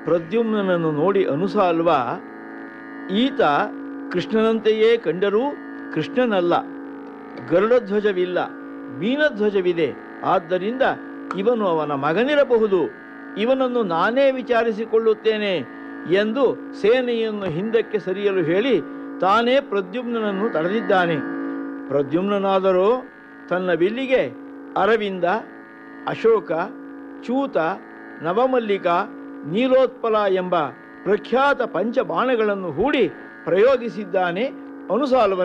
ಪ್ರದ್ಯುಮ್ನನನ್ನು ನೋಡಿ ಅನುಸಾಲ್ವ ಈತ ಕೃಷ್ಣನಂತೆಯೇ ಕಂಡರೂ ಕೃಷ್ಣನಲ್ಲ ಗರುಡಧ್ವಜವಿಲ್ಲ ಮೀನಧ್ವಜವಿದೆ ಆದ್ದರಿಂದ ಇವನು ಅವನ ಮಗನಿರಬಹುದು ಇವನನ್ನು ನಾನೇ ವಿಚಾರಿಸಿಕೊಳ್ಳುತ್ತೇನೆ ಎಂದು ಸೇನೆಯನ್ನು ಹಿಂದಕ್ಕೆ ಸರಿಯಲು ಹೇಳಿ ತಾನೇ ಪ್ರದ್ಯುಮ್ನನನ್ನು ತಡೆದಿದ್ದಾನೆ ಪ್ರದ್ಯುಮ್ನಾದರೂ ತನ್ನ ವಿಲ್ಲಿಗೆ ಅರವಿಂದ ಅಶೋಕ ಚೂತ ನವಮಲ್ಲಿಕ ನೀಲೋತ್ಪಲ ಎಂಬ ಪ್ರಖ್ಯಾತ ಪಂಚಬಾಣಗಳನ್ನು ಹೂಡಿ ಪ್ರಯೋಗಿಸಿದ್ದಾನೆ ಅನುಸಾಲ್ವನ